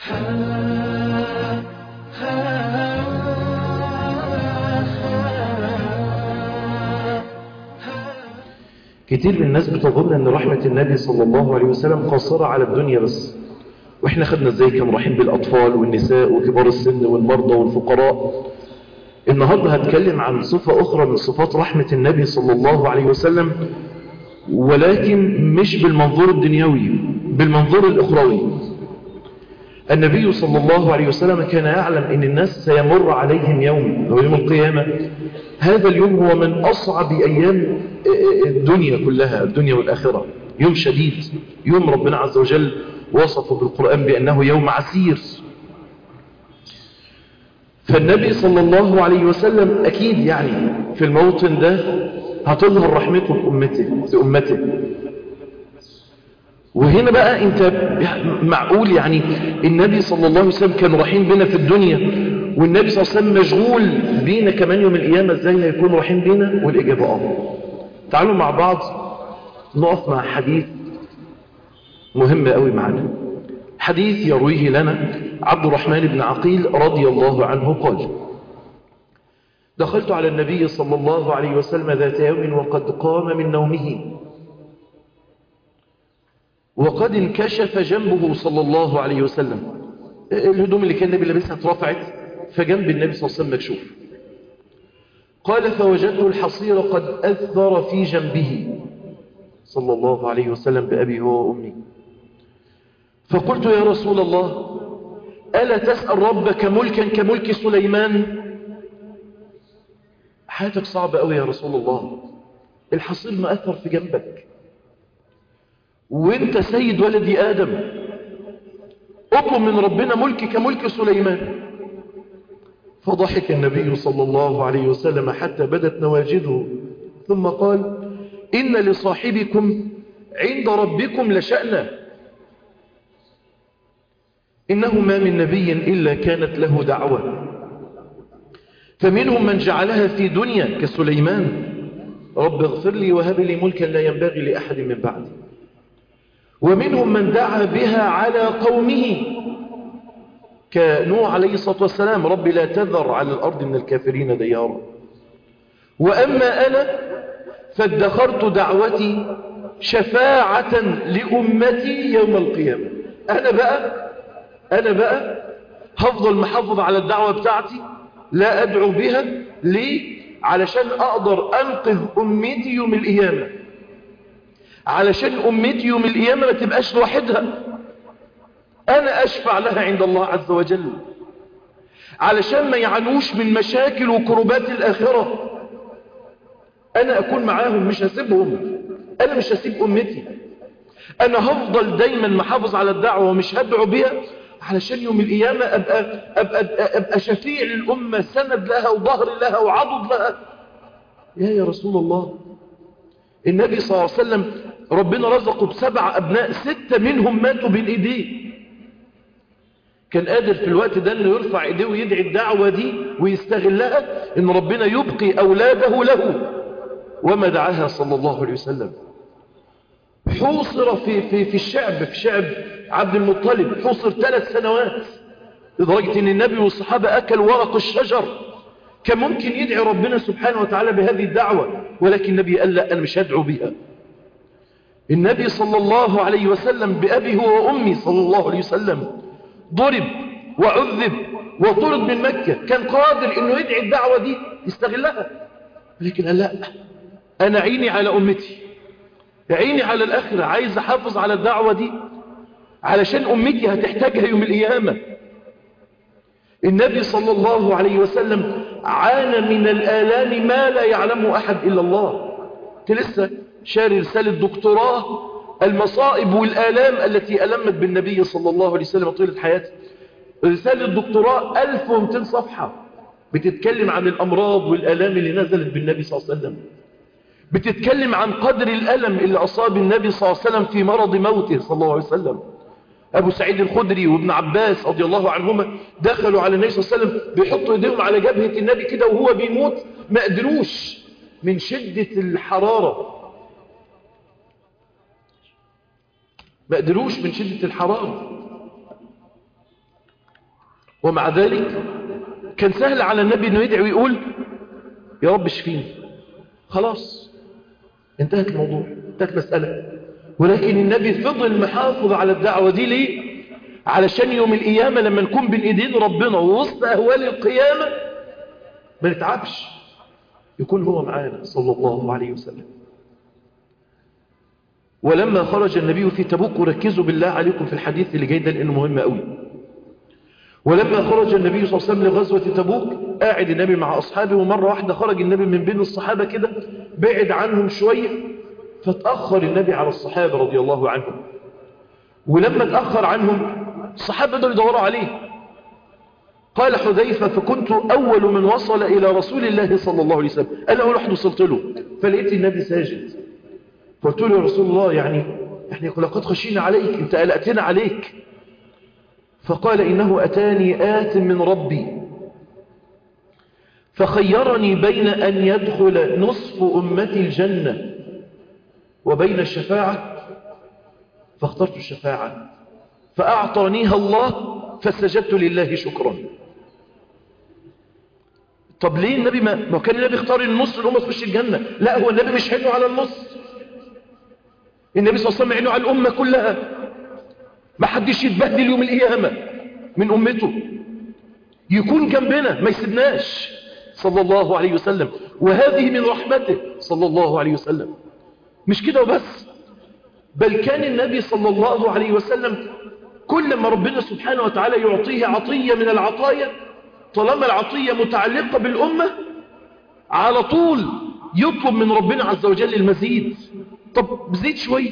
كتير من الناس بتظن ان رحمة النبي صلى الله عليه وسلم قاصرة على الدنيا بس واحنا خدنا ازاي كان رحيم بالاطفال والنساء وكبار السن والمرضى والفقراء النهاردة هتكلم عن صفة اخرى من صفات رحمة النبي صلى الله عليه وسلم ولكن مش بالمنظور الدنيوي بالمنظور الاخروي النبي صلى الله عليه وسلم كان يعلم ان الناس سيمر عليهم يوم هو يوم القيامة هذا اليوم هو من اصعب ايام الدنيا كلها الدنيا والاخرة يوم شديد يوم ربنا عز وجل وصفه بالقرآن بانه يوم عسير فالنبي صلى الله عليه وسلم اكيد يعني في الموطن ده هتظهر رحمته لأمته لأمته وهنا بقى انت معقول يعني النبي صلى الله عليه وسلم كان رحيم بنا في الدنيا والنبي صلى الله عليه وسلم مشغول بينا كمان يوم القيامة ازاي هيكون رحيم بينا والإجابة اه تعالوا مع بعض نقف مع حديث مهم قوي معنا حديث يرويه لنا عبد الرحمن بن عقيل رضي الله عنه قال دخلت على النبي صلى الله عليه وسلم ذات يوم وقد قام من نومه وقد انكشف جنبه صلى الله عليه وسلم الهدوم اللي كان النبي لابسها اترفعت فجنب النبي صلى الله عليه وسلم مكشوف قال فوجدت الحصير قد أثر في جنبه صلى الله عليه وسلم بأبي هو وأمي فقلت يا رسول الله ألا تسأل ربك ملكا كملك سليمان حياتك صعبة قوي يا رسول الله الحصير مأثر في جنبك وانت سيد ولد آدم اطلب من ربنا ملك كملك سليمان فضحك النبي صلى الله عليه وسلم حتى بدت نواجده ثم قال إن لصاحبكم عند ربكم لشأنا إنه ما من نبي إلا كانت له دعوة فمنهم من جعلها في دنيا كسليمان رب اغفر لي وهب لي ملكا لا ينبغي لأحد من بعدي ومنهم من دعا بها على قومه كنوح عليه الصلاة والسلام رب لا تذر على الأرض من الكافرين ديارا وأما أنا فادخرت دعوتي شفاعة لأمتي يوم القيامة أنا بقى أنا بقى هفضل محافظ على الدعوة بتاعتي لا أدعو بها ليه علشان أقدر أنقذ أمتي يوم القيامة علشان أمتي يوم القيامة ما تبقاش لوحدها أنا أشفع لها عند الله عز وجل علشان ما يعانوش من مشاكل وكربات الآخرة أنا أكون معاهم مش هسيبهم أنا مش هسيب أمتي أنا هفضل دايما محافظ على الدعوة ومش هدعو بها علشان يوم القيامة أبقى, أبقى, أبقى, أبقى شفيع للأمة سند لها وظهر لها وعضد لها يا يا رسول الله النبي صلى الله عليه وسلم ربنا رزقه بسبع أبناء ستة منهم ماتوا بين إيديه كان قادر في الوقت ده انه يرفع ايديه ويدعي الدعوة دي ويستغلها ان ربنا يبقي اولاده له وما دعاها صلى الله عليه وسلم حوصر في, في, في الشعب في شعب عبد المطلب حوصر ثلاث سنوات لدرجة ان النبي والصحابة اكلوا ورق الشجر كان ممكن يدعي ربنا سبحانه وتعالى بهذه الدعوة ولكن النبي قال لا انا مش هدعو بها النبي صلى الله عليه وسلم بأبي هو وأمي صلى الله عليه وسلم ضرب وعذب وطرد من مكة كان قادر انه يدعي الدعوة دي يستغلها لكن قال لا انا عيني على امتي عيني على الاخرة عايز احافظ على الدعوة دي علشان امتي هتحتاجها يوم القيامة النبي صلى الله عليه وسلم عانى من الآلام ما لا يعلمه أحد إلا الله لسه شاري رسالة دكتوراه المصائب والآلام التي ألمت بالنبي صلى الله عليه وسلم طيلة حياته رسالة دكتوراه 1200 صفحة بتتكلم عن الأمراض والآلام اللي نزلت بالنبي صلى الله عليه وسلم بتتكلم عن قدر الألم اللي أصاب النبي صلى الله عليه وسلم في مرض موته صلى الله عليه وسلم أبو سعيد الخدري وابن عباس رضي الله عنهما دخلوا على النبي صلى الله عليه وسلم بيحطوا ايديهم على جبهة النبي كده وهو بيموت ما قدروش من شدة الحرارة ما قدروش من شدة الحرارة ومع ذلك كان سهل على النبي انه يدعي ويقول يا رب اشفيني خلاص انتهت الموضوع انتهت المسألة ولكن النبي فضل محافظ على الدعوة دي ليه علشان يوم القيامة لما نكون بين ايدين ربنا ووسط اهوال القيامة ما نتعبش يكون هو معانا صلى الله عليه وسلم ولما خرج النبي في تبوك وركزوا بالله عليكم في الحديث اللي جاي ده لانه مهم قوي ولما خرج النبي صلى الله عليه وسلم لغزوة تبوك قاعد النبي مع أصحابه ومرة واحدة خرج النبي من بين الصحابة كده بعد عنهم شوية فتأخر النبي على الصحابة رضي الله عنهم ولما تأخر عنهم الصحابة بدأوا يدوروا عليه قال حذيفة فكنت أول من وصل إلى رسول الله صلى الله عليه وسلم أنا أول واحد وصلت له فلقيت النبي ساجد قلت له يا رسول الله يعني يعني لقد خشينا عليك انت قلقتنا عليك فقال إنه أتاني آت من ربي فخيرني بين أن يدخل نصف أمتي الجنة وبين الشفاعة فاخترت الشفاعة فأعطانيها الله فسجدت لله شكرا طب ليه النبي ما, ما كان النبي اختار النص الأمة تخش الجنة لا هو النبي مش عينه على النص النبي صلى الله عليه وسلم عينه على الأمة كلها ما حدش يتبهدل يوم القيامة من أمته يكون جنبنا ما يسيبناش صلى الله عليه وسلم وهذه من رحمته صلى الله عليه وسلم مش كده وبس بل كان النبي صلى الله عليه وسلم كل ما ربنا سبحانه وتعالى يعطيه عطية من العطايا طالما العطية متعلقة بالأمة على طول يطلب من ربنا عز وجل المزيد طب زيد شوي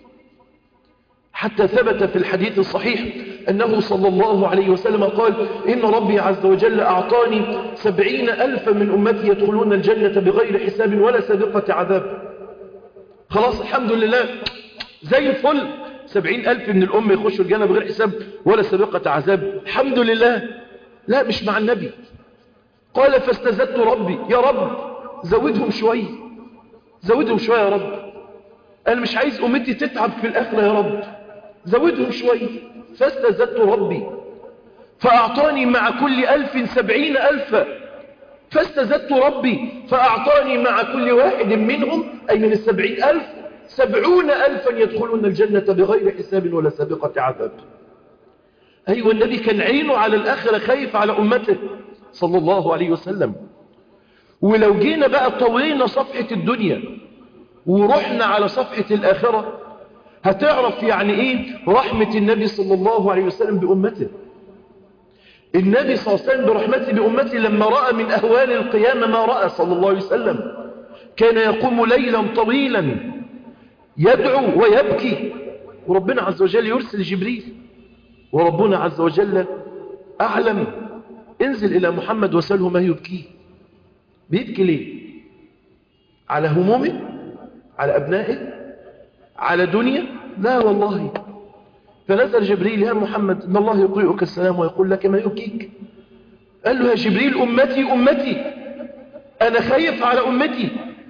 حتى ثبت في الحديث الصحيح أنه صلى الله عليه وسلم قال إن ربي عز وجل أعطاني سبعين ألفا من أمتي يدخلون الجنة بغير حساب ولا سابقة عذاب خلاص الحمد لله زي الفل سبعين ألف من الأمة يخشوا الجنة بغير حساب ولا سابقة عذاب الحمد لله لا مش مع النبي قال فاستزدت ربي يا رب زودهم شوي زودهم شوي يا رب أنا مش عايز أمتي تتعب في الآخرة يا رب زودهم شوي فاستزدت ربي فأعطاني مع كل ألف سبعين ألفا فاستزدت ربي فأعطاني مع كل واحد منهم أي من السبعين ألف سبعون ألفا يدخلون الجنة بغير حساب ولا سابقة عذاب أيوة النبي كان عينه على الآخرة خايف على أمته صلى الله عليه وسلم ولو جينا بقى طوينا صفحة الدنيا ورحنا على صفحة الآخرة هتعرف يعني ايه رحمة النبي صلى الله عليه وسلم بأمته النبي صلى الله عليه وسلم برحمته بأمته لما رأى من أهوال القيامة ما رأى صلى الله عليه وسلم كان يقوم ليلا طويلا يدعو ويبكي وربنا عز وجل يرسل جبريل وربنا عز وجل أعلم انزل إلى محمد وسأله ما يبكيه بيبكي ليه على همومه على أبنائه على دنيا لا والله فنزل جبريل يا محمد إن الله يقرئك السلام ويقول لك ما يبكيك قال له يا جبريل أمتي أمتي أنا خايف على أمتي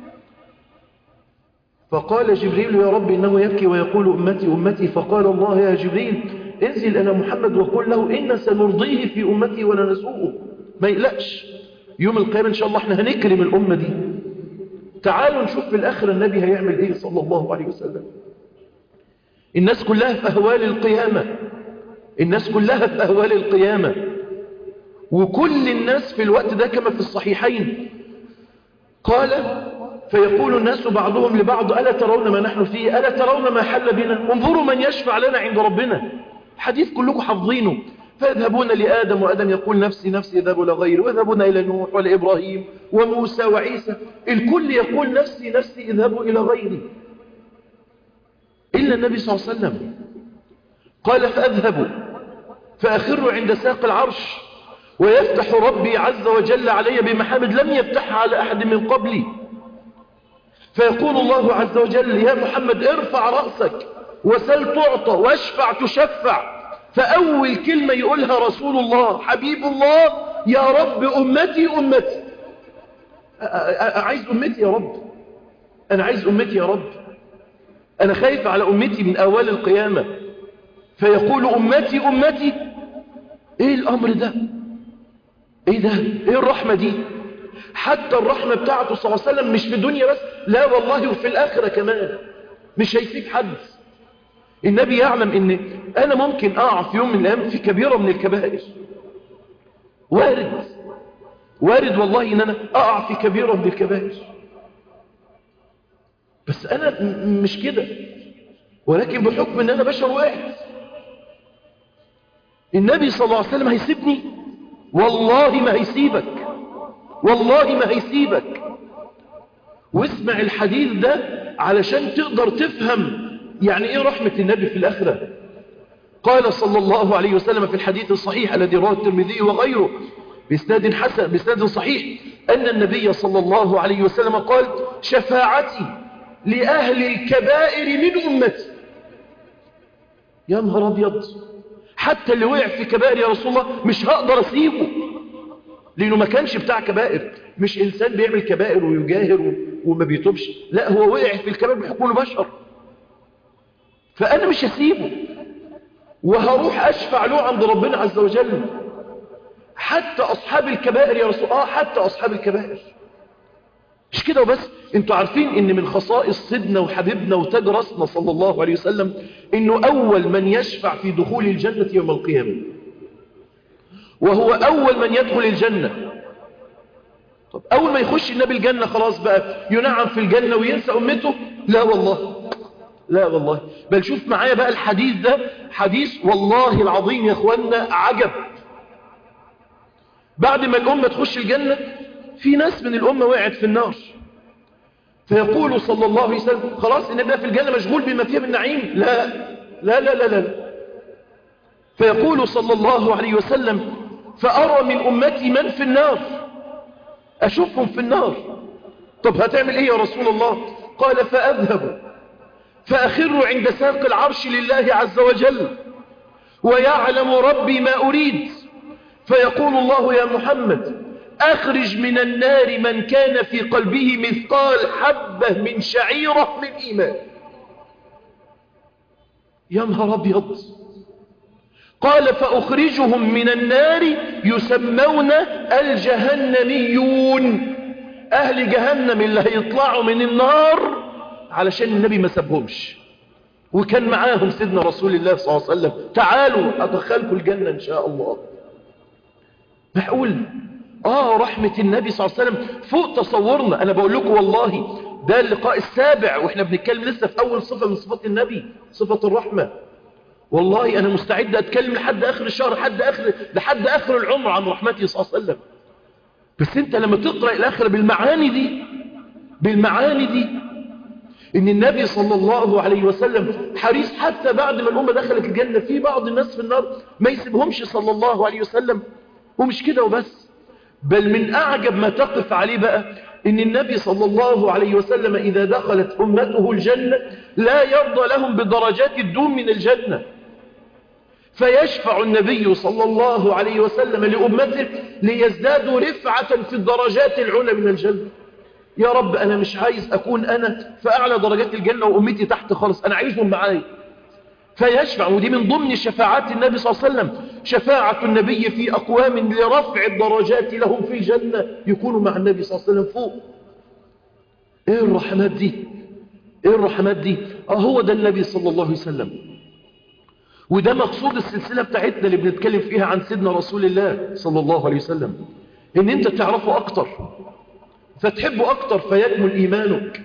فقال جبريل يا رب إنه يبكي ويقول أمتي أمتي فقال الله يا جبريل انزل أنا محمد وقل له إن سنرضيه في أمتي ولا نسوءه ما يقلقش يوم القيامة إن شاء الله احنا هنكرم الأمة دي تعالوا نشوف في الآخر النبي هيعمل إيه صلى الله عليه وسلم الناس كلها في أهوال القيامة الناس كلها في أهوال القيامة وكل الناس في الوقت ده كما في الصحيحين قال فيقول الناس بعضهم لبعض ألا ترون ما نحن فيه ألا ترون ما حل بنا انظروا من يشفع لنا عند ربنا حديث كلكم حافظينه فيذهبون لآدم وآدم يقول نفسي نفسي يذهب إلى غيره ويذهبون إلى نوح ولإبراهيم وموسى وعيسى الكل يقول نفسي نفسي اذهبوا إلى غيري إلا النبي صلى الله عليه وسلم قال فأذهبوا فأخروا عند ساق العرش ويفتح ربي عز وجل علي بمحامد لم يفتحها على أحد من قبلي فيقول الله عز وجل يا محمد ارفع رأسك وسل تعطى واشفع تشفع فأول كلمة يقولها رسول الله حبيب الله يا رب أمتي أمتي عايز أمتي يا رب أنا عايز أمتي يا رب أنا خايف على أمتي من أول القيامة فيقول أمتي أمتي ايه الامر ده ايه ده ايه الرحمة دي حتى الرحمة بتاعته صلى الله عليه وسلم مش في الدنيا بس لا والله وفي الآخرة كمان مش هيسيب حد النبي يعلم ان انا ممكن اقع في يوم من الايام في كبيرة من الكبائر وارد وارد والله ان انا اقع في كبيرة من الكبائر بس انا مش كده ولكن بحكم ان انا بشر وقعت النبي صلى الله عليه وسلم هيسيبني والله ما هيسيبك والله ما هيسيبك واسمع الحديث ده علشان تقدر تفهم يعني ايه رحمة النبي في الآخرة قال صلى الله عليه وسلم في الحديث الصحيح الذي رواه الترمذي وغيره بإسناد حسن بإسناد صحيح أن النبي صلى الله عليه وسلم قال شفاعتي لأهل الكبائر من أمتي يا نهار أبيض حتى اللي وقع في كبائر يا رسول الله مش هقدر أسيبه لأنه ما كانش بتاع كبائر مش إنسان بيعمل كبائر ويجاهر وما بيتوبش لا هو وقع في الكبائر بحكم بشر فأنا مش هسيبه وهروح أشفع له عند ربنا عز وجل حتى أصحاب الكبائر يا رسول الله حتى أصحاب الكبائر مش كده وبس انتوا عارفين ان من خصائص سيدنا وحبيبنا وتاج راسنا صلى الله عليه وسلم انه اول من يشفع في دخول الجنة يوم القيامة وهو اول من يدخل الجنة طب اول ما يخش النبي الجنة خلاص بقى ينعم في الجنة وينسى امته لا والله لا والله بل شوف معايا بقى الحديث ده حديث والله العظيم يا اخوانا عجب بعد ما الامة تخش الجنة في ناس من الامة وقعت في النار فيقول صلى الله عليه وسلم خلاص النبي في الجنة مشغول بما فيها من نعيم لا لا لا لا لا فيقول صلى الله عليه وسلم فأرى من أمتي من في النار أشوفهم في النار طب هتعمل إيه يا رسول الله قال فأذهب فأخر عند ساق العرش لله عز وجل ويعلم ربي ما أريد فيقول الله يا محمد أخرج من النار من كان في قلبه مثقال حبة من شعيرة من إيمان يا نهار أبيض قال فأخرجهم من النار يسمون الجهنميون أهل جهنم اللي هيطلعوا من النار علشان النبي ما سابهمش وكان معاهم سيدنا رسول الله صلى الله عليه وسلم تعالوا أدخلكم الجنة إن شاء الله معقول آه رحمة النبي صلى الله عليه وسلم فوق تصورنا أنا بقول لكم والله ده اللقاء السابع وإحنا بنتكلم لسه في أول صفة من صفات النبي صفة الرحمة والله أنا مستعد أتكلم لحد آخر الشهر لحد آخر, لحد آخر العمر عن رحمته صلى الله عليه وسلم بس أنت لما تقرأ الآخرة بالمعاني دي بالمعاني دي إن النبي صلى الله عليه وسلم حريص حتى بعد ما الأمة دخلت الجنة في بعض الناس في النار ما يسيبهمش صلى الله عليه وسلم ومش كده وبس بل من أعجب ما تقف عليه بقى إن النبي صلى الله عليه وسلم إذا دخلت أمته الجنة لا يرضى لهم بدرجات الدون من الجنة فيشفع النبي صلى الله عليه وسلم لأمته ليزدادوا رفعة في الدرجات العلى من الجنة يا رب أنا مش عايز أكون أنا في أعلى درجات الجنة وأمتي تحت خالص أنا عايزهم معاي فيشفع ودي من ضمن شفاعات النبي صلى الله عليه وسلم شفاعة النبي في أقوام لرفع الدرجات لهم في الجنة يكونوا مع النبي صلى الله عليه وسلم فوق ايه الرحمات دي ايه الرحمات دي اه هو ده النبي صلى الله عليه وسلم وده مقصود السلسلة بتاعتنا اللي بنتكلم فيها عن سيدنا رسول الله صلى الله عليه وسلم ان انت تعرفه اكتر فتحبه اكتر فيكمل ايمانك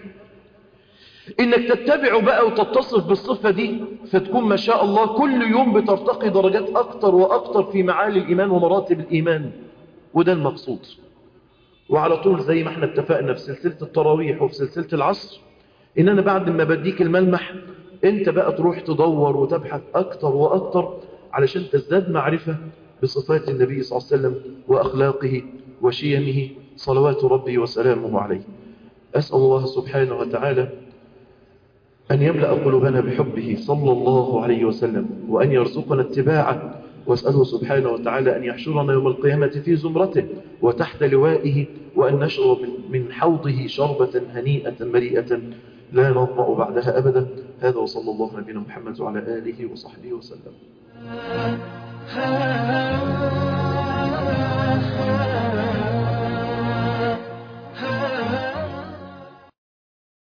انك تتبعه بقى وتتصف بالصفة دي فتكون ما شاء الله كل يوم بترتقي درجات اكتر واكتر في معالي الايمان ومراتب الايمان وده المقصود وعلى طول زي ما احنا اتفقنا في سلسلة التراويح وفي سلسلة العصر ان انا بعد ما بديك الملمح انت بقى تروح تدور وتبحث اكتر واكتر علشان تزداد معرفة بصفات النبي صلى الله عليه وسلم واخلاقه وشيمه صلوات ربي وسلامه عليه اسأل الله سبحانه وتعالى أن يملأ قلوبنا بحبه صلى الله عليه وسلم وأن يرزقنا اتباعه واسأله سبحانه وتعالى أن يحشرنا يوم القيامة في زمرته وتحت لوائه وأن نشرب من حوضه شربة هنيئة مريئة لا نظمأ بعدها أبدا هذا وصلى الله نبينا محمد وعلى آله وصحبه وسلم